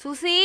Susie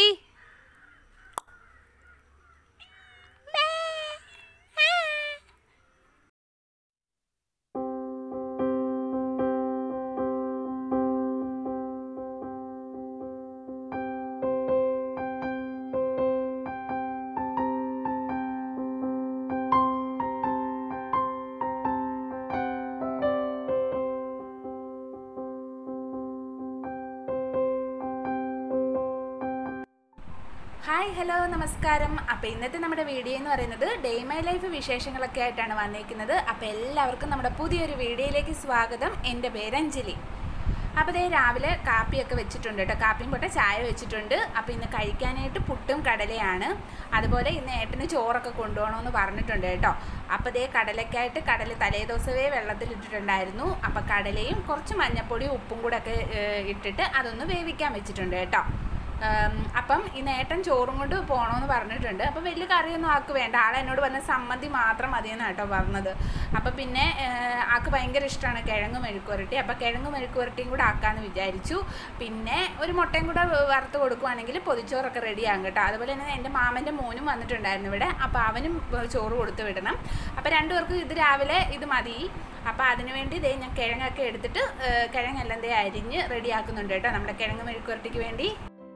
hi hello നമസ്കാരം അപ്പോൾ ഇന്നത്തെ നമ്മുടെ വീഡിയോ എന്ന് പറയുന്നത് ഡേ മൈ ലൈഫ് വിശേഷങ്ങളൊക്കെ ആയിട്ടാണ് വന്നേക്കുന്നത് അപ്പോൾ എല്ലാവർക്കും നമ്മുടെ പുതിയൊരു വീഡിയോയിലേക്ക് സ്വാഗതം എൻ്റെ പേര് അഞ്ജലി അപ്പോൾ ദേ രാവിലെ കാപ്പിയൊക്കെ വെച്ചിട്ടുണ്ട് കേട്ടോ കാപ്പിയും പൊട്ട ചായ വെച്ചിട്ടുണ്ട് അപ്പോൾ ഇന്ന് കഴിക്കാനായിട്ട് പുട്ടും കടലയാണ് അതുപോലെ ഇന്ന് ഏട്ടന് ചോറൊക്കെ കൊണ്ടുപോകണമെന്ന് പറഞ്ഞിട്ടുണ്ട് കേട്ടോ അപ്പോൾ ദേ കടലയ്ക്കായിട്ട് കടല തലേ ദിവസമേ വെള്ളത്തിലിട്ടിട്ടുണ്ടായിരുന്നു അപ്പോൾ കടലയും കുറച്ച് മഞ്ഞപ്പൊടിയും ഉപ്പും കൂടെ ഒക്കെ ഏഹ്, ഇട്ടിട്ട് അതൊന്ന് വേവിക്കാൻ വെച്ചിട്ടുണ്ട് കേട്ടോ ഉം, അപ്പം ഈ നേട്ടൻ ചോറും കൊണ്ട് പോകണമെന്ന് പറഞ്ഞിട്ടുണ്ട് അപ്പോൾ വലിയ കറിയൊന്നും ആൾക്ക് വേണ്ട ആൾ എന്നോട് പറഞ്ഞ സമ്മതി മാത്രം മതിയെന്നാണ് കേട്ടോ പറഞ്ഞത് അപ്പോൾ പിന്നെ ഏഹ്, ആൾക്ക് ഭയങ്കര ഇഷ്ടമാണ് കിഴങ്ങ് മെഴുക്കുവരട്ടി അപ്പോൾ കിഴങ്ങ് മെഴുക്കുവരട്ടിയും കൂടെ ആക്കാമെന്ന് വിചാരിച്ചു പിന്നെ ഒരു മുട്ടയും കൂടെ വറുത്ത് കൊടുക്കുവാണെങ്കിൽ പൊതിച്ചോറൊക്കെ റെഡിയാകും കേട്ടോ അതുപോലെ തന്നെ എൻ്റെ മാമൻ്റെ മോനും വന്നിട്ടുണ്ടായിരുന്നു ഇവിടെ അപ്പോൾ അവനും ഏഹ്, ചോറ് കൊടുത്ത് വിടണം അപ്പോൾ രണ്ടുപേർക്കും ഇത് രാവിലെ ഇത് മതി അപ്പോൾ അതിന് വേണ്ടി ദേ ഞാൻ കിഴങ്ങൊക്കെ എടുത്തിട്ട് ഏഹ്, കിഴങ്ങെല്ലാം ദേ അരിഞ്ഞ് റെഡിയാക്കുന്നുണ്ട് കേട്ടോ നമ്മുടെ കിഴങ്ങ് മെഴുക്കുവരട്ടിക്ക് വേണ്ടി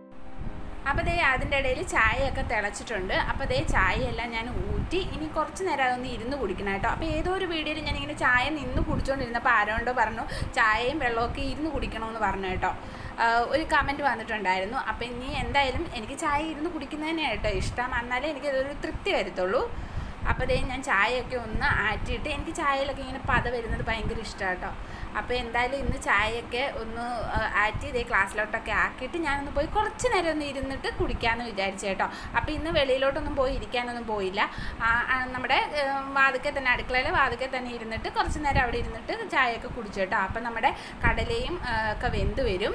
അപ്പോൾ ദേ അതിൻ്റെ ഇടയിൽ ചായയൊക്കെ തിളച്ചിട്ടുണ്ട് അപ്പോൾ ദേ ചായയെല്ലാം ഞാൻ ഊറ്റി ഇനി കുറച്ച് നേരം അതൊന്ന് ഇരുന്ന് കുടിക്കണം കേട്ടോ അപ്പോൾ ഏതോ ഒരു വീഡിയോയിൽ ഞാനിങ്ങനെ ചായ നിന്ന് കുടിച്ചുകൊണ്ടിരുന്നപ്പോൾ ആരോണ്ടോ പറഞ്ഞു ചായയും വെള്ളമൊക്കെ ഇരുന്ന് കുടിക്കണമെന്ന് പറഞ്ഞു കേട്ടോ ആ, ഒരു കമൻറ്റ് വന്നിട്ടുണ്ടായിരുന്നു അപ്പോൾ ഇനി എന്തായാലും എനിക്ക് ചായ ഇരുന്ന് കുടിക്കുന്നത് കേട്ടോ ഇഷ്ടം എന്നാലേ എനിക്കതൊരു തൃപ്തി വരത്തുള്ളൂ അപ്പോൾ ദേ ഞാൻ ചായയൊക്കെ ഒന്ന് ആറ്റിയിട്ട് എനിക്ക് ചായയിലൊക്കെ ഇങ്ങനെ പത വരുന്നത് ഭയങ്കര ഇഷ്ടമാണ് കേട്ടോ അപ്പോൾ എന്തായാലും ഇന്ന് ചായയൊക്കെ ഒന്ന് ആ, ആറ്റി ഇതേ ക്ലാസ്സിലോട്ടൊക്കെ ആക്കിയിട്ട് ഞാനൊന്ന് പോയി കുറച്ച് നേരം ഒന്ന് ഇരുന്നിട്ട് കുടിക്കാമെന്ന് വിചാരിച്ചു കേട്ടോ അപ്പോൾ ഇന്ന് വെളിയിലോട്ടൊന്നും പോയി ഇരിക്കാനൊന്നും പോയില്ല ആ, ആ, നമ്മുടെ വാതിക്കെ തന്നെ അടുക്കളയിലെ വാതിക്കെ തന്നെ ഇരുന്നിട്ട് കുറച്ച് നേരം അവിടെ ഇരുന്നിട്ട് ചായയൊക്കെ കുടിച്ചു കേട്ടോ അപ്പോൾ നമ്മുടെ കടലയും ആ, ഒക്കെ വെന്ത് വരും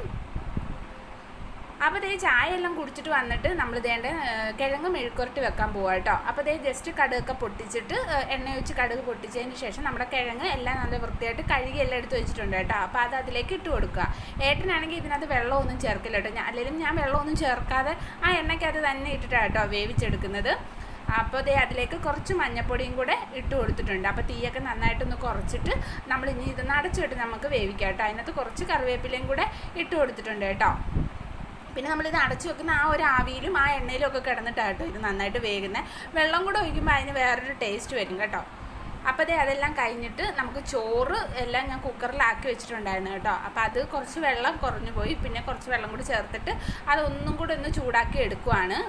അപ്പോൾ ദേ ചായ എല്ലാം കുടിച്ചിട്ട് വന്നിട്ട് നമ്മൾ ഇതേണ്ട കിഴങ്ങ് മെഴുക്കുരട്ടി വെക്കാൻ പോവാം കേട്ടോ അപ്പോൾ ദേ ജസ്റ്റ് കടുകൊക്കെ പൊട്ടിച്ചിട്ട് ഏഹ്, എണ്ണ ഒഴിച്ച് കടുക് പൊട്ടിച്ചതിന് ശേഷം നമ്മുടെ കിഴങ്ങ് എല്ലാം നല്ല വൃത്തിയായിട്ട് കഴുകി എല്ലാം എടുത്ത് വെച്ചിട്ടുണ്ട് കേട്ടോ അപ്പോൾ അത് അതിലേക്ക് ഇട്ട് കൊടുക്കുക ഏട്ടനാണെങ്കിൽ ഇതിനകത്ത് വെള്ളമൊന്നും ചേർക്കില്ല കേട്ടോ ഞാൻ അല്ലെങ്കിൽ ഞാൻ വെള്ളമൊന്നും ചേർക്കാതെ ആ എണ്ണയ്ക്കകത്ത് തന്നെ ഇട്ടിട്ടാണ് കേട്ടോ വേവിച്ചെടുക്കുന്നത് അപ്പോൾ ദേ അതിലേക്ക് കുറച്ച് മഞ്ഞപ്പൊടിയും കൂടെ ഇട്ട് കൊടുത്തിട്ടുണ്ട് അപ്പോൾ തീയൊക്കെ നന്നായിട്ടൊന്ന് കുറച്ചിട്ട് നമ്മൾ ഇനി ഇത് നടച്ചിട്ട് നമുക്ക് വേവിക്കാം കേട്ടോ അതിനകത്ത് കുറച്ച് കറിവേപ്പിലയും കൂടെ ഇട്ട് കൊടുത്തിട്ടുണ്ട് കേട്ടോ പിന്നെ നമ്മളിത് അടച്ചു വെക്കുന്ന ആ ഒരു ആവിയിലും ആ എണ്ണയിലും ഒക്കെ കിടന്നിട്ടാണ് കേട്ടോ ഇത് നന്നായിട്ട് വേകുന്നത് വെള്ളം കൂടെ ഒഴിക്കുമ്പോൾ അതിന് വേറൊരു ടേസ്റ്റ് വരും കേട്ടോ അപ്പോൾ ദേ അതെല്ലാം കഴിഞ്ഞിട്ട് നമുക്ക് ചോറ് എല്ലാം ഞാൻ കുക്കറിലാക്കി വെച്ചിട്ടുണ്ടായിരുന്നു കേട്ടോ അപ്പോൾ അത് കുറച്ച് വെള്ളം കുറഞ്ഞു പോയി പിന്നെ കുറച്ച് വെള്ളം കൂടി ചേർത്തിട്ട് അതൊന്നും കൂടെ ഒന്ന് ചൂടാക്കി എടുക്കുവാണ്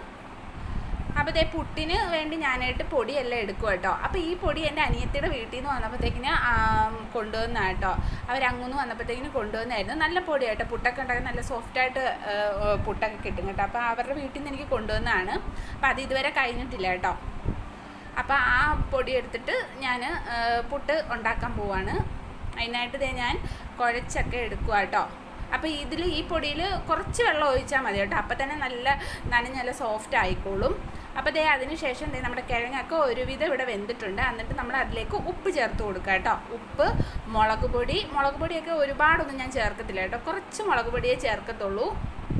അപ്പോൾ ദേ പുട്ടിന് വേണ്ടി ഞാനായിട്ട് പൊടിയെല്ലാം എടുക്കും കേട്ടോ അപ്പോൾ ഈ പൊടി എൻ്റെ അനിയത്തിയുടെ വീട്ടിൽ നിന്ന് വന്നപ്പോഴത്തേക്കിന് കൊണ്ടുവന്ന കേട്ടോ അവരങ്ങുന്ന് വന്നപ്പോഴത്തേക്കിന് കൊണ്ടുവന്നായിരുന്നു നല്ല പൊടി കേട്ടോ പുട്ടൊക്കെ ഉണ്ടാക്കി നല്ല സോഫ്റ്റായിട്ട് പുട്ടൊക്കെ കിട്ടും കേട്ടോ അപ്പോൾ അവരുടെ വീട്ടിൽ നിന്ന് എനിക്ക് കൊണ്ടുവന്നതാണ് അപ്പോൾ അത് ഇതുവരെ കഴിഞ്ഞിട്ടില്ല കേട്ടോ അപ്പോൾ ആ പൊടി എടുത്തിട്ട് ഞാൻ പുട്ട് ഉണ്ടാക്കാൻ പോവാണ് അതിനായിട്ട് ദേ ഞാൻ കുഴച്ചൊക്കെ എടുക്കുക കേട്ടോ അപ്പോൾ ഇതിൽ ഈ പൊടിയിൽ കുറച്ച് വെള്ളം ഒഴിച്ചാൽ മതി കേട്ടോ അപ്പോൾ തന്നെ നല്ല നനഞ്ഞ് നല്ല സോഫ്റ്റ് ആയിക്കോളും അപ്പോൾ ദേ അതിന് ശേഷം ദേ നമ്മുടെ കിഴങ്ങൊക്കെ ഒരുവിധം ഇവിടെ വെന്തിട്ടുണ്ട് എന്നിട്ട് നമ്മൾ അതിലേക്ക് ഉപ്പ് ചേർത്ത് കൊടുക്കുക കേട്ടോ ഉപ്പ് മുളക് പൊടി മുളക് പൊടിയൊക്കെ ഒരുപാടൊന്നും ഞാൻ ചേർക്കത്തില്ല കേട്ടോ കുറച്ച് മുളക് പൊടിയേ ചേർക്കത്തുള്ളൂ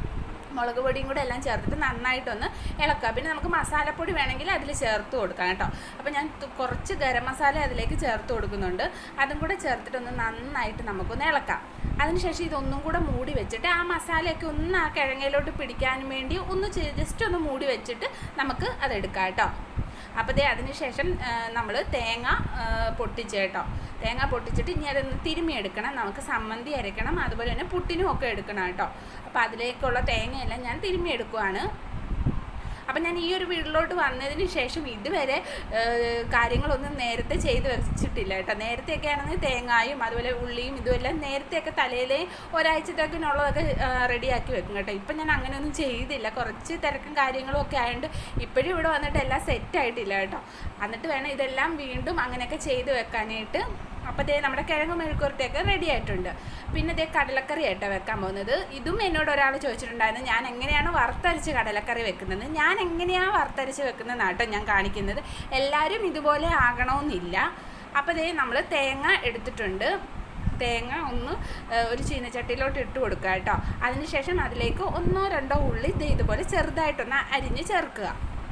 മുളക് പൊടിയും കൂടെ എല്ലാം ചേർത്തിട്ട് നന്നായിട്ടൊന്ന് ഇളക്കുക പിന്നെ നമുക്ക് മസാലപ്പൊടി വേണമെങ്കിൽ അതിൽ ചേർത്ത് കൊടുക്കാം കേട്ടോ അപ്പോൾ ഞാൻ തു- കുറച്ച് ഗരം മസാല അതിലേക്ക് ചേർത്ത് കൊടുക്കുന്നുണ്ട് അതും കൂടെ ചേർത്തിട്ടൊന്ന് നന്നായിട്ട് നമുക്കൊന്ന് ഇളക്കാം അതിനുശേഷം ഇതൊന്നും കൂടെ മൂടി വെച്ചിട്ട് ആ മസാലയൊക്കെ ഒന്ന് ആ കിഴങ്ങയിലോട്ട് പിടിക്കാൻ വേണ്ടി ഒന്ന് ജസ്റ്റ് ഒന്ന് മൂടി വെച്ചിട്ട് നമുക്ക് അതെടുക്കാം കേട്ടോ അപ്പോൾ ദേ അതിന് ശേഷം നമ്മൾ തേങ്ങ ആ, പൊട്ടിച്ച് കേട്ടോ തേങ്ങ പൊട്ടിച്ചിട്ട് ഇനി അതൊന്ന് തിരുമ്മിയെടുക്കണം നമുക്ക് സമ്മന്തി അരയ്ക്കണം അതുപോലെ തന്നെ പുട്ടിനും ഒക്കെ എടുക്കണം കേട്ടോ അപ്പോൾ അതിലേക്കുള്ള തേങ്ങയെല്ലാം ഞാൻ തിരുമ്മിയെടുക്കുവാണ് അപ്പം ഞാൻ ഈ ഒരു വീട്ടിലോട്ട് വന്നതിന് ശേഷം ഇതുവരെ ഏഹ്, കാര്യങ്ങളൊന്നും നേരത്തെ ചെയ്ത് വെച്ചിട്ടില്ല കേട്ടോ നേരത്തെയൊക്കെ ആണെങ്കിൽ തേങ്ങായും അതുപോലെ ഉള്ളിയും ഇതുമെല്ലാം നേരത്തെയൊക്കെ തലയിലെ ഒരാഴ്ചത്തേക്കിനുള്ളതൊക്കെ റെഡിയാക്കി വെക്കും കേട്ടോ ഇപ്പം ഞാൻ അങ്ങനെയൊന്നും ചെയ്തില്ല കുറച്ച് തിരക്കും കാര്യങ്ങളും ഒക്കെ ആയതുകൊണ്ട് ഇപ്പോഴും ഇവിടെ വന്നിട്ട് എല്ലാം സെറ്റായിട്ടില്ല കേട്ടോ എന്നിട്ട് വേണം ഇതെല്ലാം വീണ്ടും അങ്ങനെയൊക്കെ ചെയ്ത് വെക്കാനായിട്ട് അപ്പോൾ ദേ നമ്മുടെ കിഴങ്ങ് മെഴുക്കുരട്ടിയൊക്കെ റെഡി ആയിട്ടുണ്ട് പിന്നെ ദേ കടലക്കറി ആയിട്ടോ വെക്കാൻ പോകുന്നത് ഇതും എന്നോട് ഒരാൾ ചോദിച്ചിട്ടുണ്ടായിരുന്നു ഞാൻ എങ്ങനെയാണ് വറുത്തരച്ച് കടലക്കറി വെക്കുന്നത് ഞാൻ എങ്ങനെയാണ് വറുത്തരച്ച് വെക്കുന്നത് കേട്ടോ ഞാൻ കാണിക്കുന്നത് എല്ലാവരും ഇതുപോലെ ആകണമെന്നില്ല അപ്പോൾ ദേ നമ്മൾ തേങ്ങ എടുത്തിട്ടുണ്ട് തേങ്ങ ഒന്ന് ഏഹ്, ഒരു ചീനച്ചട്ടിയിലോട്ട് ഇട്ട് കൊടുക്കുക കേട്ടോ അതിനുശേഷം അതിലേക്ക് ഒന്നോ രണ്ടോ ഉള്ളി ദേ ഇതുപോലെ ചെറുതായിട്ടൊന്ന് അരിഞ്ഞ് ചേർക്കുക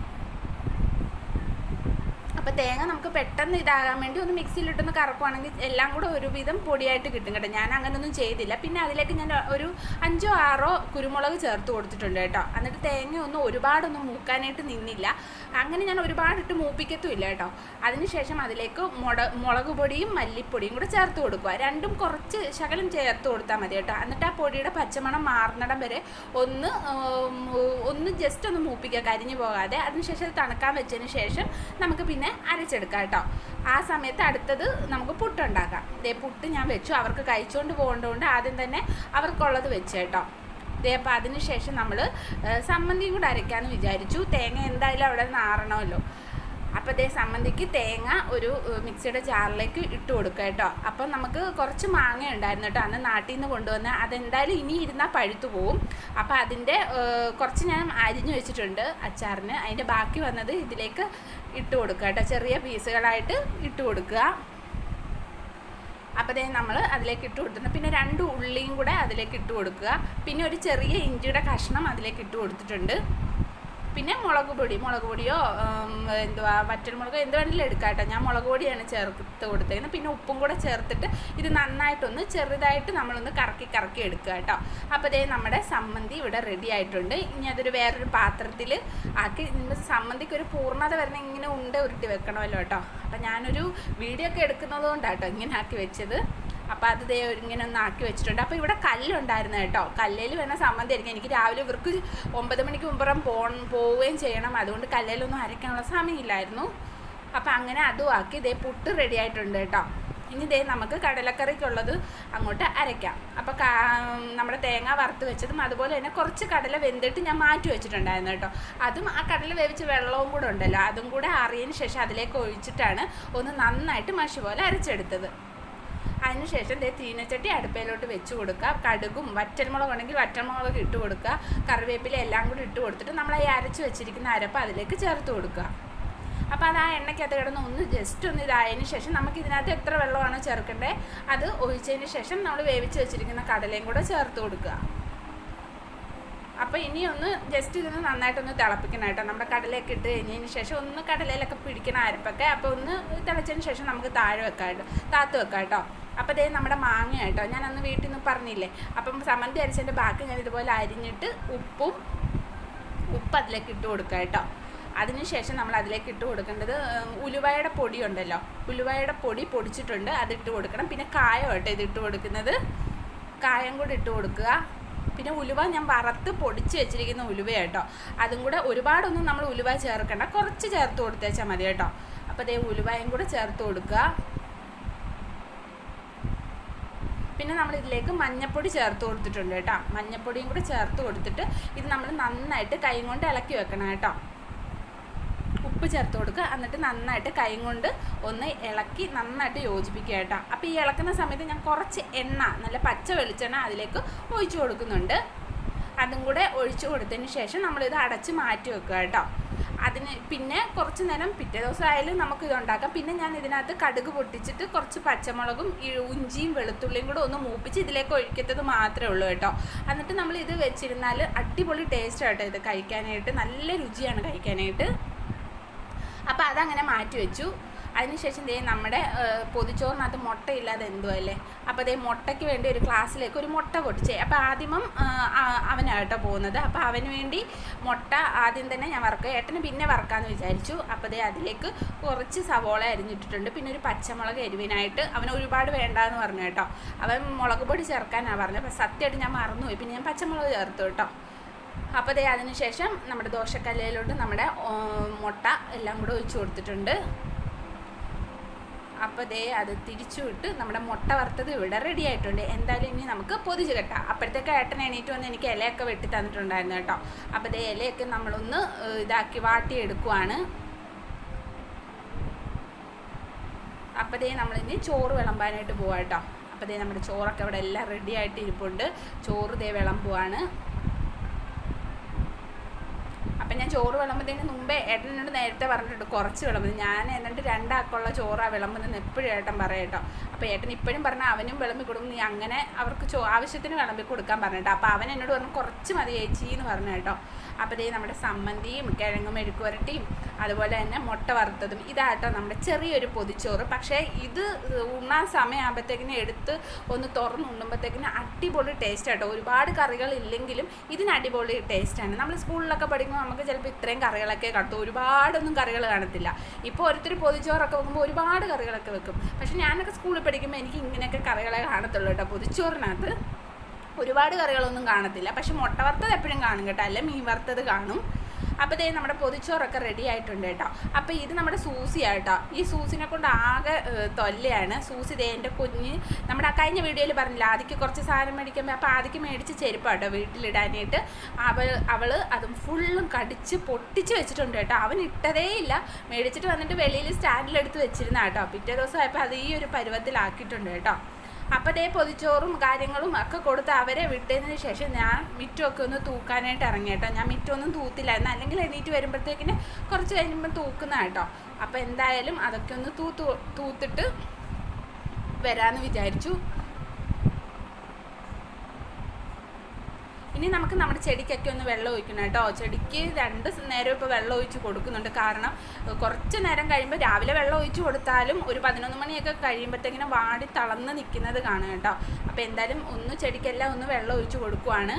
അപ്പോൾ തേങ്ങ നമുക്ക് പെട്ടെന്ന് ഇതാകാൻ വേണ്ടി ഒന്ന് മിക്സിയിലിട്ടൊന്ന് കറക്കുവാണെങ്കിൽ എല്ലാം കൂടെ ഒരുവിധം പൊടിയായിട്ട് കിട്ടും കേട്ടോ ഞാൻ അങ്ങനെയൊന്നും ചെയ്തില്ല പിന്നെ അതിലേക്ക് ഞാൻ ഒരു അഞ്ചോ ആറോ കുരുമുളക് ചേർത്ത് കൊടുത്തിട്ടുണ്ട് കേട്ടോ എന്നിട്ട് തേങ്ങ ഒന്നും ഒരുപാടൊന്നും മൂക്കാനായിട്ട് നിന്നില്ല അങ്ങനെ ഞാൻ ഒരുപാടിട്ട് മൂപ്പിക്കത്തുമില്ല കേട്ടോ അതിനുശേഷം അതിലേക്ക് മുള മുളക് പൊടിയും മല്ലിപ്പൊടിയും കൂടെ ചേർത്ത് കൊടുക്കുക രണ്ടും കുറച്ച് ശകലം ചേർത്ത് കൊടുത്താൽ മതി കേട്ടോ എന്നിട്ട് ആ പൊടിയുടെ പച്ചമണം മാറുന്നിടം വരെ ഒന്ന് ഉം, ഒന്ന് ജസ്റ്റ് ഒന്ന് മൂപ്പിക്കുക കരിഞ്ഞു പോകാതെ അതിനുശേഷം അത് തണുക്കാൻ വെച്ചതിന് ശേഷം നമുക്ക് പിന്നെ അരച്ചെടുക്കാം കേട്ടോ ആ സമയത്ത് അടുത്തത് നമുക്ക് പുട്ടുണ്ടാക്കാം ദേ പുട്ട് ഞാൻ വെച്ചു അവർക്ക് കഴിച്ചുകൊണ്ട് പോകേണ്ടതുകൊണ്ട് ആദ്യം തന്നെ അവർക്കുള്ളത് വെച്ച് കേട്ടോ ദേ അപ്പോൾ അതിന് ശേഷം നമ്മൾ സമ്മന്തിയും കൂടെ അരയ്ക്കാമെന്ന് വിചാരിച്ചു തേങ്ങ എന്തായാലും അവിടെ നാറണമല്ലോ അപ്പോൾ ദേ സമ്മന്തിക്ക് തേങ്ങ ഒരു ഏഹ്, മിക്സിയുടെ ജാറിലേക്ക് ഇട്ട് കൊടുക്കുക കേട്ടോ അപ്പം നമുക്ക് കുറച്ച് മാങ്ങ ഉണ്ടായിരുന്നു കേട്ടോ അന്ന് നാട്ടിൽ നിന്ന് കൊണ്ടുവന്ന് അതെന്തായാലും ഇനി ഇരുന്നാൽ പഴുത്തു പോവും അപ്പോൾ അതിൻ്റെ ഏഹ്, കുറച്ച് ഞാൻ അരിഞ്ഞു വെച്ചിട്ടുണ്ട് അച്ചാറിന് അതിൻ്റെ ബാക്കി വന്നത് ഇതിലേക്ക് ഇട്ട് കൊടുക്കുക കേട്ടോ ചെറിയ പീസുകളായിട്ട് ഇട്ട് കൊടുക്കുക അപ്പോൾ ദേ നമ്മൾ അതിലേക്ക് ഇട്ട് കൊടുത്തിട്ടുണ്ട് പിന്നെ രണ്ട് ഉള്ളിയും കൂടെ അതിലേക്ക് ഇട്ട് കൊടുക്കുക പിന്നെ ഒരു ചെറിയ ഇഞ്ചിയുടെ കഷ്ണം അതിലേക്ക് ഇട്ട് കൊടുത്തിട്ടുണ്ട് പിന്നെ മുളക് പൊടി മുളക് പൊടിയോ ഉം, എന്തുവാ വറ്റൽമുളകോ എന്ത് വേണമെങ്കിലും എടുക്കാം കേട്ടോ ഞാൻ മുളക് പൊടിയാണ് ചേർത്ത് കൊടുത്തേക്കുന്നത് പിന്നെ ഉപ്പും കൂടെ ചേർത്തിട്ട് ഇത് നന്നായിട്ടൊന്ന് ചെറുതായിട്ട് നമ്മളൊന്ന് കറക്കി കറക്കി എടുക്കുക കേട്ടോ അപ്പോൾ ദേ നമ്മുടെ സമ്മന്തി ഇവിടെ റെഡി ആയിട്ടുണ്ട് ഇനി അതൊരു വേറൊരു പാത്രത്തിൽ ആക്കി നിങ്ങൾ സമ്മന്തിക്ക് ഒരു പൂർണ്ണത വരുന്ന ഇങ്ങനെ ഉണ്ട ഉരുട്ടി വെക്കണമല്ലോ കേട്ടോ അപ്പോൾ ഞാനൊരു വീഡിയോ ഒക്കെ എടുക്കുന്നത് കൊണ്ടാട്ടോ ഇങ്ങനെ ആക്കി വെച്ചത് അപ്പോൾ അത് ദേ ഒരു ഇങ്ങനെ ഒന്ന് ആക്കി വെച്ചിട്ടുണ്ട് അപ്പോൾ ഇവിടെ കല്ലുണ്ടായിരുന്നു കേട്ടോ കല്ലേൽ വേണ സമ്മതി ആയിരിക്കും എനിക്ക് രാവിലെ ഇവർക്ക് ഒമ്പത് മണിക്ക് മുമ്പുറം പോ പോവുകയും ചെയ്യണം അതുകൊണ്ട് കല്ലേലൊന്നും അരയ്ക്കാനുള്ള സമയമില്ലായിരുന്നു അപ്പോൾ അങ്ങനെ അതും ആക്കി ദേ പുട്ട് റെഡി ആയിട്ടുണ്ട് കേട്ടോ ഇനി ദേ നമുക്ക് കടലക്കറിക്കുള്ളത് അങ്ങോട്ട് അരയ്ക്കാം അപ്പോൾ നമ്മുടെ തേങ്ങ വറുത്ത് വെച്ചതും അതുപോലെ തന്നെ കുറച്ച് കടല വെന്തിട്ട് ഞാൻ മാറ്റി വെച്ചിട്ടുണ്ടായിരുന്നു കേട്ടോ അതും ആ കടല വേവിച്ച വെള്ളവും കൂടെ ഉണ്ടല്ലോ അതും കൂടെ അറിയതിന് ശേഷം അതിലേക്ക് ഒഴിച്ചിട്ടാണ് ഒന്ന് നന്നായിട്ട് മഷി പോലെ അരച്ചെടുത്തത് അതിനുശേഷം ദേ ചീനച്ചട്ടി അടുപ്പയിലോട്ട് വെച്ച് കൊടുക്കുക കടുകും വറ്റൽമുളക് ഉണ്ടെങ്കിൽ വറ്റൽമുളക് ഇട്ട് കൊടുക്കുക കറിവേപ്പില എല്ലാം കൂടി ഇട്ട് കൊടുത്തിട്ട് നമ്മൾ ഈ അരച്ച് വെച്ചിരിക്കുന്ന അരപ്പ് അതിലേക്ക് ചേർത്ത് കൊടുക്കുക അപ്പോൾ അത് ആ എണ്ണയ്ക്കകത്ത് കിടന്ന് ഒന്ന് ജസ്റ്റ് ഒന്ന് ഇതായതിന് ശേഷം നമുക്ക് ഇതിനകത്ത് എത്ര വെള്ളമാണോ ചേർക്കേണ്ടത് അത് ഒഴിച്ചതിന് ശേഷം നമ്മൾ വേവിച്ച് വെച്ചിരിക്കുന്ന കടലയും കൂടെ ചേർത്ത് കൊടുക്കുക അപ്പോൾ ഇനി ഒന്ന് ജസ്റ്റ് ഇതൊന്ന് നന്നായിട്ടൊന്ന് തിളപ്പിക്കണം കേട്ടോ നമ്മുടെ കടലയൊക്കെ ഇട്ട് കഴിഞ്ഞതിന് ശേഷം ഒന്ന് കടലയിലൊക്കെ പിടിക്കണം അരപ്പൊക്കെ അപ്പോൾ ഒന്ന് തിളച്ചതിന് ശേഷം നമുക്ക് താഴെ വെക്കാം കേട്ടോ താത്ത് വെക്കാം കേട്ടോ അപ്പോൾ ദേ നമ്മുടെ മാങ്ങ കേട്ടോ ഞാൻ അന്ന് വീട്ടിൽ നിന്ന് പറഞ്ഞില്ലേ അപ്പം സമന്തി അരച്ചതിൻ്റെ ബാക്കി ഞാൻ ഇതുപോലെ അരിഞ്ഞിട്ട് ഉപ്പും ഉപ്പ് അതിലേക്ക് ഇട്ട് കൊടുക്കുക കേട്ടോ അതിനുശേഷം നമ്മൾ അതിലേക്ക് ഇട്ട് കൊടുക്കേണ്ടത് ഉം, ഉലുവയുടെ പൊടി ഉണ്ടല്ലോ ഉലുവയുടെ പൊടി പൊടിച്ചിട്ടുണ്ട് അതിട്ട് കൊടുക്കണം പിന്നെ കായം കേട്ടോ ഇത് ഇട്ട് കൊടുക്കുന്നത് കായം കൂടി ഇട്ട് കൊടുക്കുക പിന്നെ ഉലുവ ഞാൻ വറുത്ത് പൊടിച്ച് വെച്ചിരിക്കുന്ന ഉലുവ കേട്ടോ അതും കൂടെ ഒരുപാടൊന്നും നമ്മൾ ഉലുവ ചേർക്കണ്ട കുറച്ച് ചേർത്ത് കൊടുത്തേച്ചാൽ മതി കേട്ടോ അപ്പോൾ അതേ ഉലുവയും കൂടെ ചേർത്ത് കൊടുക്കുക പിന്നെ നമ്മൾ ഇതിലേക്ക് മഞ്ഞപ്പൊടി ചേർത്ത് കൊടുത്തിട്ടുണ്ട് കേട്ടോ മഞ്ഞപ്പൊടിയും കൂടെ ചേർത്ത് കൊടുത്തിട്ട് ഇത് നമ്മൾ നന്നായിട്ട് കൈ കൊണ്ട് ഇളക്കി വെക്കണം കേട്ടോ ഉപ്പ് ചേർത്ത് കൊടുക്കുക എന്നിട്ട് നന്നായിട്ട് കൈ കൊണ്ട് ഒന്ന് ഇളക്കി നന്നായിട്ട് യോജിപ്പിക്കുക കേട്ടോ അപ്പോൾ ഈ ഇളക്കുന്ന സമയത്ത് ഞാൻ കുറച്ച് എണ്ണ നല്ല പച്ച വെളിച്ചെണ്ണ അതിലേക്ക് ഒഴിച്ചു കൊടുക്കുന്നുണ്ട് അതും കൂടെ ഒഴിച്ചു കൊടുത്തതിന് ശേഷം നമ്മളിത് അടച്ച് മാറ്റി വെക്കുക കേട്ടോ അതിന് പിന്നെ കുറച്ച് നേരം പിറ്റേ ദിവസം ആയാലും നമുക്ക് ഇത് ഉണ്ടാക്കാം പിന്നെ ഞാൻ ഇതിനകത്ത് കടുക് പൊട്ടിച്ചിട്ട് കുറച്ച് പച്ചമുളകും ഈ ഇഞ്ചിയും വെളുത്തുള്ളിയും കൂടെ ഒന്ന് മൂപ്പിച്ച് ഇതിലേക്ക് ഒഴിക്കത്തത് മാത്രമേ ഉള്ളൂ കേട്ടോ എന്നിട്ട് നമ്മൾ ഇത് വെച്ചിരുന്നാൽ അടിപൊളി ടേസ്റ്റ് കേട്ടോ ഇത് കഴിക്കാനായിട്ട് നല്ല രുചിയാണ് കഴിക്കാനായിട്ട് അപ്പോൾ അതങ്ങനെ മാറ്റി വെച്ചു അതിനുശേഷം ദേ നമ്മുടെ ഏഹ്, പൊതിച്ചോറിനകത്ത് മുട്ടയില്ലാതെ എന്തോ അല്ലേ അപ്പോൾ ദേ മുട്ടയ്ക്ക് വേണ്ടി ഒരു ക്ലാസ്സിലേക്ക് ഒരു മുട്ട പൊട്ടിച്ചേ അപ്പോൾ ആദ്യമം അവനാട്ടോ പോകുന്നത് അപ്പോൾ അവന് വേണ്ടി മുട്ട ആദ്യം തന്നെ ഞാൻ വറക്കുക ഏട്ടന് പിന്നെ വറക്കാമെന്ന് വിചാരിച്ചു അപ്പോൾ ദേ അതിലേക്ക് കുറച്ച് സവോള അരിഞ്ഞിട്ടിട്ടുണ്ട് പിന്നെ ഒരു പച്ചമുളക് എരിവിനായിട്ട് അവന് ഒരുപാട് വേണ്ടാന്ന് പറഞ്ഞു കേട്ടോ അവൻ മുളക് പൊടി ചേർക്കാനാണ് പറഞ്ഞത് അപ്പോൾ സത്യമായിട്ട് ഞാൻ മറന്നുപോയി പിന്നെ ഞാൻ പച്ചമുളക് ചേർത്തു കേട്ടോ അപ്പോൾ ദേ അതിന് ശേഷം നമ്മുടെ ദോശക്കല്ലയിലോട്ട് നമ്മുടെ ഓ, മുട്ട എല്ലാം കൂടെ ഒഴിച്ചു കൊടുത്തിട്ടുണ്ട് അപ്പോൾ ദേ അത് തിരിച്ചു വിട്ട് നമ്മുടെ മുട്ട വറുത്തത് ഇവിടെ റെഡി ആയിട്ടുണ്ട് എന്തായാലും ഇനി നമുക്ക് പൊതിച്ച് കെട്ടാം അപ്പോഴത്തേക്ക് ഏട്ടൻ എണീറ്റ് വന്ന് എനിക്ക് ഇലയൊക്കെ വെട്ടി തന്നിട്ടുണ്ടായിരുന്നു കേട്ടോ അപ്പോൾ ദേ ഇലയൊക്കെ നമ്മളൊന്ന് ഏഹ്, ഇതാക്കി വാട്ടിയെടുക്കുവാണ് അപ്പോൾ ദേ നമ്മളിനി ചോറ് വിളമ്പാനായിട്ട് പോവാം കേട്ടോ അപ്പോൾ ദേ നമ്മുടെ ചോറൊക്കെ ഇവിടെ എല്ലാം റെഡി ആയിട്ട് ഇരിപ്പുണ്ട് ചോറ് ദേ വിളമ്പുവാണ് അപ്പം ഞാൻ ഞാൻ ചോറ് വിളമ്പുന്നതിന് മുമ്പേ ഏട്ടൻ എന്നോട് നേരത്തെ പറഞ്ഞിട്ടുണ്ട് കുറച്ച് വിളമ്പുന്നത് ഞാൻ എന്നിട്ട് രണ്ടാക്കുള്ള ചോറാണ് വിളമ്പുന്നതെന്ന് എപ്പോഴും ഏട്ടൻ പറയും കേട്ടോ അപ്പോൾ ഏട്ടൻ ഇപ്പോഴും പറഞ്ഞാൽ അവനും വിളമ്പി കൊടുക്കും നീ അങ്ങനെ അവർക്ക് ചോ ആവശ്യത്തിന് വിളമ്പി കൊടുക്കാൻ പറഞ്ഞിട്ടോ അപ്പോൾ അവൻ എന്നോട് പറഞ്ഞു കുറച്ച് മതി ചേച്ചി എന്ന് പറഞ്ഞു കേട്ടോ അപ്പോൾ ദേ നമ്മുടെ സമ്മന്തിയും കിഴങ്ങും മെഴുക്കുവരട്ടിയും അതുപോലെ തന്നെ മുട്ട വറുത്തതും ഇതാട്ടോ നമ്മുടെ ചെറിയൊരു പൊതിച്ചോറ് പക്ഷേ ഇത് ഉണ്ണാൻ സമയമാകുമ്പോഴത്തേക്കിന് എടുത്ത് ഒന്ന് തുറന്ന് ഉണ്ണുമ്പോഴത്തേക്കിന് അടിപൊളി ടേസ്റ്റ് ആട്ടോ ഒരുപാട് കറികൾ ഇല്ലെങ്കിലും ഇതിന് അടിപൊളി ടേസ്റ്റാണ് നമ്മൾ സ്കൂളിലൊക്കെ പഠിക്കുമ്പോൾ നമുക്ക് ചിലപ്പോൾ ഇത്രയും കറികളൊക്കെ കാണത്തും ഒരുപാടൊന്നും കറികൾ കാണത്തില്ല ഇപ്പോൾ ഓരോരുത്തർ പൊതിച്ചോറൊക്കെ വെക്കുമ്പോൾ ഒരുപാട് കറികളൊക്കെ വെക്കും പക്ഷേ ഞാനൊക്കെ സ്കൂളിൽ പഠിക്കുമ്പോൾ എനിക്ക് ഇങ്ങനെയൊക്കെ കറികളെ കാണത്തുള്ളൂ കേട്ടോ പൊതിച്ചോറിനകത്ത് ഒരുപാട് കറികളൊന്നും കാണത്തില്ല പക്ഷെ മുട്ട വറുത്തത് എപ്പോഴും കാണും കേട്ടോ അല്ലെ മീൻ വറുത്തത് കാണും അപ്പോൾ ദേ നമ്മുടെ പൊതിച്ചോറൊക്കെ റെഡി ആയിട്ടുണ്ട് കേട്ടോ അപ്പോൾ ഇത് നമ്മുടെ സൂസിയാണ് കേട്ടോ ഈ സൂസിനെ കൊണ്ട് ആകെ ഏഹ്, തൊല്ലയാണ് സൂസി ദേ എൻ്റെ കുഞ്ഞ് നമ്മുടെ ആ കഴിഞ്ഞ വീഡിയോയിൽ പറഞ്ഞില്ല ആദ്യക്ക് കുറച്ച് സാധനം മേടിക്കുമ്പോൾ അപ്പോൾ ആദ്യക്ക് മേടിച്ച് ചെരുപ്പാട്ടോ വീട്ടിലിടാനായിട്ട് അവൾ അവൾ അതും ഫുള്ളും കടിച്ച് പൊട്ടിച്ച് വെച്ചിട്ടുണ്ട് കേട്ടോ അവൻ ഇട്ടതേ ഇല്ല മേടിച്ചിട്ട് വന്നിട്ട് വെളിയിൽ സ്റ്റാൻഡിലെടുത്ത് വെച്ചിരുന്ന കേട്ടോ പിറ്റേ ദിവസം ആയപ്പോൾ അത് ഈ ഒരു പരുവത്തിലാക്കിയിട്ടുണ്ട് കേട്ടോ അപ്പോൾ ദേ പൊതിച്ചോറും കാര്യങ്ങളും ഒക്കെ കൊടുത്ത് അവരെ വിട്ടതിന് ശേഷം ഞാൻ മിറ്റമൊക്കെ ഒന്ന് തൂക്കാനായിട്ട് ഇറങ്ങി കേട്ടോ ഞാൻ മിറ്റമൊന്നും തൂത്തില്ലായിരുന്നു അല്ലെങ്കിൽ എണീറ്റ് വരുമ്പോഴത്തേക്കിന് കുറച്ച് കഴിയുമ്പോൾ തൂക്കുന്ന കേട്ടോ അപ്പോൾ എന്തായാലും അതൊക്കെ ഒന്ന് തൂത്ത് തൂത്തിട്ട് വരാമെന്ന് വിചാരിച്ചു ഇനി നമുക്ക് നമ്മുടെ ചെടിക്കൊക്കെ ഒന്ന് വെള്ളം ഒഴിക്കണം കേട്ടോ ചെടിക്ക് രണ്ട് സ് നേരം ഇപ്പോൾ വെള്ളം ഒഴിച്ച് കൊടുക്കുന്നുണ്ട് കാരണം ഏഹ്, കുറച്ച് നേരം കഴിയുമ്പോൾ രാവിലെ വെള്ളം ഒഴിച്ച് കൊടുത്താലും ഒരു പതിനൊന്ന് മണിയൊക്കെ കഴിയുമ്പോഴത്തേക്കിനും വാടി തളർന്ന് നിൽക്കുന്നത് കാണും കേട്ടോ അപ്പോൾ എന്തായാലും ഒന്ന് ചെടിക്കെല്ലാം ഒന്ന് വെള്ളം ഒഴിച്ച് കൊടുക്കുവാണ്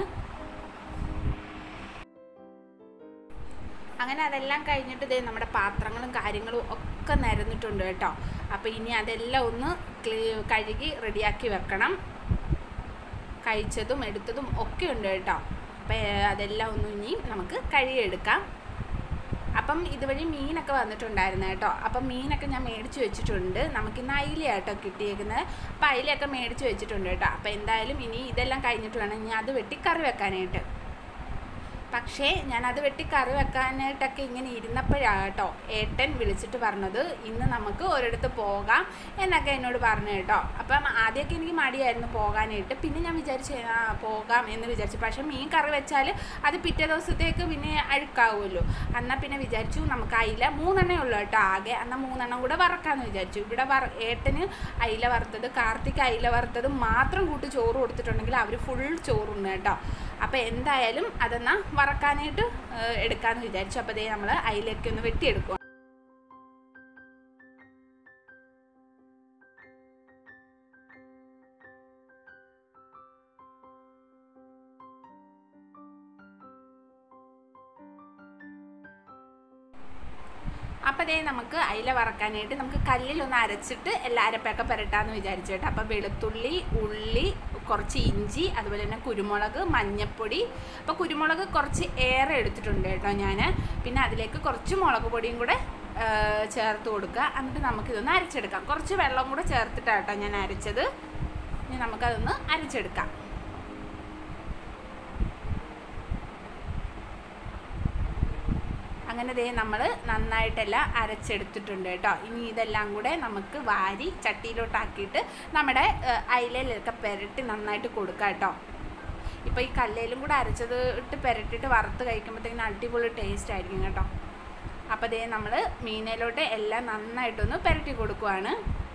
അങ്ങനെ അതെല്ലാം കഴിഞ്ഞിട്ട് ഇതേ നമ്മുടെ പാത്രങ്ങളും കാര്യങ്ങളും ഒക്കെ നിരന്നിട്ടുണ്ട് കേട്ടോ അപ്പോൾ ഇനി അതെല്ലാം ഒന്ന് ക്ലീ കഴുകി റെഡിയാക്കി വെക്കണം കഴിച്ചതും എടുത്തതും ഒക്കെ ഉണ്ട് കേട്ടോ അപ്പം അതെല്ലാം ഒന്നും ഇനി നമുക്ക് കഴുകിയെടുക്കാം അപ്പം ഇതുവഴി മീനൊക്കെ വന്നിട്ടുണ്ടായിരുന്നു കേട്ടോ അപ്പം മീനൊക്കെ ഞാൻ മേടിച്ച് വെച്ചിട്ടുണ്ട് നമുക്കിന്ന് അയിലയാട്ടോ കിട്ടിയേക്കുന്നത് അപ്പം അയിലയൊക്കെ മേടിച്ച് വെച്ചിട്ടുണ്ട് കേട്ടോ അപ്പം എന്തായാലും ഇനി ഇതെല്ലാം കഴിഞ്ഞിട്ട് വേണം ഇനി അത് വെട്ടി കറി വെക്കാനായിട്ട് പക്ഷേ ഞാനത് വെട്ടി കറി വെക്കാനായിട്ടൊക്കെ ഇങ്ങനെ ഇരുന്നപ്പോഴാണ് കേട്ടോ ഏട്ടൻ വിളിച്ചിട്ട് പറഞ്ഞത് ഇന്ന് നമുക്ക് ഒരിടത്ത് പോകാം എന്നൊക്കെ എന്നോട് പറഞ്ഞു കേട്ടോ അപ്പം ആദ്യമൊക്കെ എനിക്ക് മടിയായിരുന്നു പോകാനായിട്ട് പിന്നെ ഞാൻ വിചാരിച്ചു ആ പോകാം എന്ന് വിചാരിച്ചു പക്ഷേ മീൻ കറി വെച്ചാൽ അത് പിറ്റേ ദിവസത്തേക്ക് പിന്നെ അഴുക്കാവുമല്ലോ എന്നാൽ പിന്നെ വിചാരിച്ചു നമുക്ക് അയില മൂന്നെണ്ണേ ഉള്ളൂ കേട്ടോ ആകെ എന്നാൽ മൂന്നെണ്ണം കൂടെ വറക്കാമെന്ന് വിചാരിച്ചു ഇവിടെ വറ ഏട്ടന് അയില വറുത്തത് കാർത്തിക് അയില വറുത്തത് മാത്രം കൂട്ടി ചോറ് കൊടുത്തിട്ടുണ്ടെങ്കിൽ അവർ ഫുൾ ചോറുണ്ട് കേട്ടോ അപ്പോൾ എന്തായാലും അതെന്നാ വറക്കാനായിട്ട് ഏഹ്, എടുക്കാമെന്ന് വിചാരിച്ചു അപ്പോൾ ദേ നമ്മൾ അയിലൊക്കെ ഒന്ന് വെട്ടിയെടുക്കുക അപ്പോൾ ദേ നമുക്ക് അയില വറക്കാനായിട്ട് നമുക്ക് കല്ലിലൊന്ന് അരച്ചിട്ട് എല്ലാ അരപ്പൊക്കെ പുരട്ടാന്ന് വിചാരിച്ചു കേട്ടോ അപ്പോൾ വെളുത്തുള്ളി ഉള്ളി കുറച്ച് ഇഞ്ചി അതുപോലെ തന്നെ കുരുമുളക് മഞ്ഞപ്പൊടി അപ്പോൾ കുരുമുളക് കുറച്ച് ഏറെ എടുത്തിട്ടുണ്ട് കേട്ടോ ഞാൻ പിന്നെ അതിലേക്ക് കുറച്ച് മുളക് പൊടിയും കൂടെ ആ, ചേർത്ത് കൊടുക്കുക എന്നിട്ട് നമുക്കിതൊന്ന് അരച്ചെടുക്കാം കുറച്ച് വെള്ളം കൂടെ ചേർത്തിട്ടാണ് കേട്ടോ ഞാൻ അരച്ചത് ഇനി നമുക്കതൊന്ന് അരച്ചെടുക്കാം അങ്ങനെ ദേ നമ്മൾ നന്നായിട്ടെല്ലാം അരച്ചെടുത്തിട്ടുണ്ട് കേട്ടോ ഇനി ഇതെല്ലാം കൂടെ നമുക്ക് വാരി ചട്ടിയിലോട്ടാക്കിയിട്ട് നമ്മുടെ ഏഹ്, അയിലയിലൊക്കെ പുരട്ടി നന്നായിട്ട് കൊടുക്കാം കേട്ടോ ഇപ്പോൾ ഈ കല്ലേലും കൂടെ അരച്ചത് ഇട്ട് പുരട്ടിയിട്ട് വറുത്ത് കഴിക്കുമ്പോഴത്തേക്കിനും അടിപൊളി ടേസ്റ്റ് ആയിരിക്കും കേട്ടോ അപ്പോൾ ദേ നമ്മൾ മീനയിലോട്ട് എല്ലാം നന്നായിട്ടൊന്ന് പുരട്ടി കൊടുക്കുവാണ്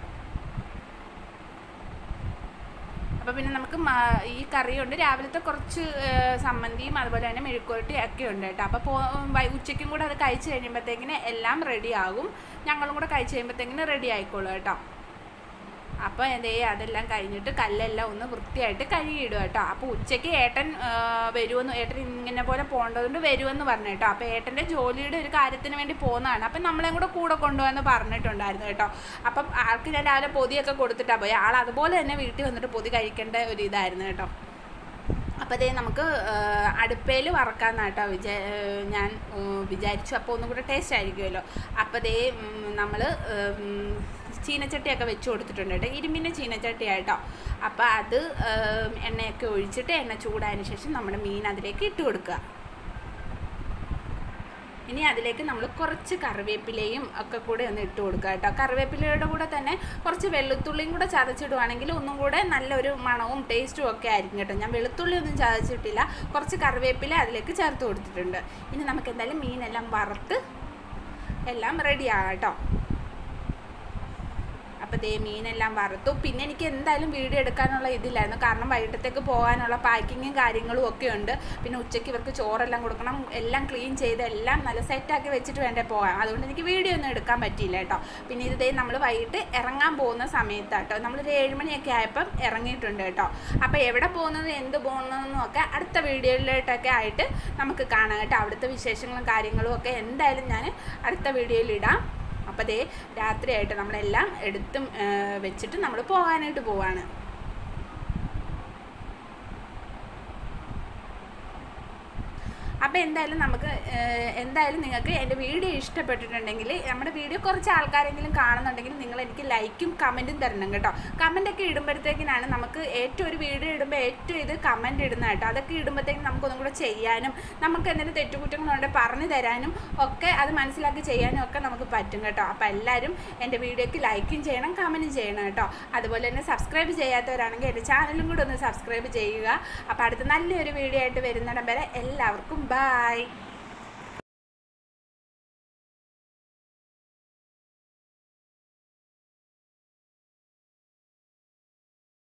അപ്പോൾ പിന്നെ നമുക്ക് മ- ഈ കറിയുണ്ട് രാവിലത്തെ കുറച്ച് ഏഹ്, സമ്മന്തിയും അതുപോലെ തന്നെ മെഴുക്കുവരട്ടി ഒക്കെ ഉണ്ട് കേട്ടോ അപ്പോൾ പോ വൈ- ഉച്ചയ്ക്കും കൂടെ അത് കഴിച്ച് കഴിയുമ്പോഴത്തേക്കിന് എല്ലാം റെഡി ആകും ഞങ്ങളും കൂടെ കഴിച്ച് കഴിയുമ്പോഴത്തേക്കിന് റെഡി ആയിക്കോളും കേട്ടോ അപ്പോൾ എന്തേ അതെല്ലാം കഴിഞ്ഞിട്ട് കല്ലെല്ലാം ഒന്ന് വൃത്തിയായിട്ട് കഴുകിയിടുക കേട്ടോ അപ്പോൾ ഉച്ചയ്ക്ക് ഏട്ടൻ ആ, വരുമെന്ന് ഏട്ടൻ ഇങ്ങനെ പോലെ പോകേണ്ടതുകൊണ്ട് വരുമെന്ന് പറഞ്ഞു കേട്ടോ അപ്പോൾ ഏട്ടൻ്റെ ജോലിയുടെ ഒരു കാര്യത്തിന് വേണ്ടി പോകുന്നതാണ് അപ്പം നമ്മളെയും കൂടെ കൂടെ കൊണ്ടുവന്ന് പറഞ്ഞിട്ടുണ്ടായിരുന്നു കേട്ടോ അപ്പം ആൾക്ക് ഞാൻ രാവിലെ പൊതിയൊക്കെ കൊടുത്തിട്ടാണ് പോയി ആൾ അതുപോലെ തന്നെ വീട്ടിൽ വന്നിട്ട് പൊതി കഴിക്കേണ്ട ഒരു ഇതായിരുന്നു കേട്ടോ അപ്പോൾ അതേ നമുക്ക് അടുപ്പയിൽ വറക്കാമെന്ന് കേട്ടോ വിചാ ഏഹ് ഞാൻ ഏഹ് വിചാരിച്ചു അപ്പോൾ ഒന്നും കൂടെ ടേസ്റ്റ് ആയിരിക്കുമല്ലോ അപ്പോൾ അതേ നമ്മൾ ചീനച്ചട്ടിയൊക്കെ വെച്ച് കൊടുത്തിട്ടുണ്ട് കേട്ടോ ഇരുമ്പിൻ്റെ ചീനച്ചട്ടിയായിട്ടോ അപ്പോൾ അത് ഏഹ് എണ്ണയൊക്കെ ഒഴിച്ചിട്ട് എണ്ണ ചൂടായതിന് ശേഷം നമ്മുടെ മീൻ അതിലേക്ക് ഇട്ട് കൊടുക്കുക ഇനി അതിലേക്ക് നമ്മൾ കുറച്ച് കറിവേപ്പിലയും ഒക്കെ കൂടെ ഒന്ന് ഇട്ട് കൊടുക്കുക കേട്ടോ കറിവേപ്പിലയുടെ കൂടെ തന്നെ കുറച്ച് വെളുത്തുള്ളിയും കൂടെ ചതച്ചിടുവാണെങ്കിൽ ഒന്നും കൂടെ നല്ലൊരു മണവും ടേസ്റ്റും ഒക്കെ ആയിരിക്കും കേട്ടോ ഞാൻ വെളുത്തുള്ളി ഒന്നും ചതച്ചിട്ടില്ല കുറച്ച് കറിവേപ്പില അതിലേക്ക് ചേർത്ത് കൊടുത്തിട്ടുണ്ട് ഇനി നമുക്ക് എന്തായാലും മീനെല്ലാം വറുത്ത് എല്ലാം റെഡി ആകാം കേട്ടോ അപ്പോൾ ദേ മീനെല്ലാം വറുത്തു പിന്നെ എനിക്ക് എന്തായാലും വീഡിയോ എടുക്കാനുള്ള ഇതില്ലായിരുന്നു കാരണം വൈകിട്ടത്തേക്ക് പോകാനുള്ള പാക്കിങ്ങും കാര്യങ്ങളും ഒക്കെ ഉണ്ട് പിന്നെ ഉച്ചയ്ക്ക് ഇവർക്ക് ചോറെല്ലാം കൊടുക്കണം എല്ലാം ക്ലീൻ ചെയ്ത് എല്ലാം നല്ല സെറ്റാക്കി വെച്ചിട്ട് വേണ്ടേ പോകാൻ അതുകൊണ്ട് എനിക്ക് വീഡിയോ ഒന്നും എടുക്കാൻ പറ്റിയില്ല കേട്ടോ പിന്നെ ഇത് ദേ നമ്മൾ വൈകിട്ട് ഇറങ്ങാൻ പോകുന്ന സമയത്താട്ടോ നമ്മളൊരു ഏഴുമണിയൊക്കെ ആയപ്പം ഇറങ്ങിയിട്ടുണ്ട് കേട്ടോ അപ്പോൾ എവിടെ പോകുന്നത് എന്ത് പോകുന്നതെന്നും ഒക്കെ അടുത്ത വീഡിയോയിലോട്ടൊക്കെ ആയിട്ട് നമുക്ക് കാണാം കേട്ടോ അവിടുത്തെ വിശേഷങ്ങളും കാര്യങ്ങളും ഒക്കെ എന്തായാലും ഞാൻ അടുത്ത വീഡിയോയിൽ ഇടാം അപ്പോൾ ദേ രാത്രിയായിട്ട് നമ്മളെല്ലാം എടുത്തും ആ, വെച്ചിട്ട് നമ്മൾ പോകാനായിട്ട് പോവാണ് അപ്പോൾ എന്തായാലും നമുക്ക് ഏഹ്, എന്തായാലും നിങ്ങൾക്ക് എൻ്റെ വീഡിയോ ഇഷ്ടപ്പെട്ടിട്ടുണ്ടെങ്കിൽ നമ്മുടെ വീഡിയോ കുറച്ച് ആൾക്കാരെങ്കിലും കാണുന്നുണ്ടെങ്കിൽ നിങ്ങൾ എനിക്ക് ലൈക്കും കമൻറ്റും തരണം കേട്ടോ കമൻറ്റൊക്കെ ഇടുമ്പോഴത്തേക്കിനാണ് നമുക്ക് ഏറ്റവും ഒരു വീഡിയോ ഇടുമ്പോൾ ഏറ്റവും ഇത് കമൻറ്റ് ഇടുന്ന കേട്ടോ അതൊക്കെ ഇടുമ്പോഴത്തേക്കും നമുക്കൊന്നും കൂടെ ചെയ്യാനും നമുക്ക് എന്തെങ്കിലും തെറ്റുകുറ്റങ്ങളുണ്ടെങ്കിൽ പറഞ്ഞു തരാനും ഒക്കെ അത് മനസ്സിലാക്കി ചെയ്യാനും ഒക്കെ നമുക്ക് പറ്റും കേട്ടോ അപ്പോൾ എല്ലാവരും എൻ്റെ വീഡിയോയ്ക്ക് ലൈക്കും ചെയ്യണം കമൻറ്റും ചെയ്യണം കേട്ടോ അതുപോലെ തന്നെ സബ്സ്ക്രൈബ് ചെയ്യാത്തവരാണെങ്കിൽ എൻ്റെ ചാനലും കൂടെ ഒന്ന് സബ്സ്ക്രൈബ് ചെയ്യുക അപ്പോൾ അടുത്ത നല്ലൊരു വീഡിയോ ആയിട്ട് വരുന്നിടം വരെ എല്ലാവർക്കും ബായ്